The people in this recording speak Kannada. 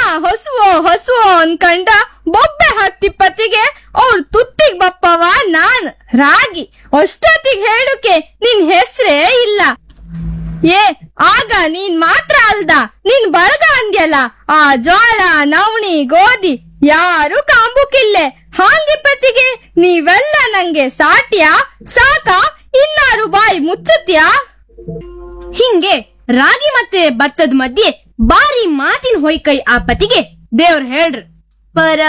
ಹೊಸುವೋ ಹೊಸುವೋ ಅನ್ಕಂಡ ಬೊಬ್ಬೆ ಹತ್ತಿ ಪತಿಗೆ ಅವ್ರ ತುತ್ತಿಗ್ ಬಪ್ಪವ ನಾನ್ ರಾಗಿ ಅಷ್ಟೊತ್ತಿಗ್ ಹೇಳುಕೆ ನಿನ್ ಹೆಸ್ರೇ ಇಲ್ಲ ಏ ಆಗ ನೀನ್ ಮಾತ್ರ ಅಲ್ದ ನೀನ್ ಬಳಗ ಅಂದ್ಯಲ್ಲ ಆ ಜೋಳ ನವಣಿ ಗೋಧಿ ಯಾರು ಕಾಂಬುಕಿಲ್ಲೆ ಹಾಂಗಿಪತಿಗೆ ನೀವೆಲ್ಲ ನಂಗೆ ಸಾಟ್ಯಾ ಸಾಕ ಇನ್ನಾರು ಬಾಯಿ ಮುಚ್ಚುತ್ಯಾ ಹಿಂಗೆ ರಾಗಿ ಮತ್ತೆ ಭತ್ತದ ಮಧ್ಯೆ ಬಾರಿ ಮಾತಿನ ಹೊಯ್ಕೈ ಆ ಪತಿಗೆ ದೇವ್ರ ಹೇಳ್ರಿ ಪರ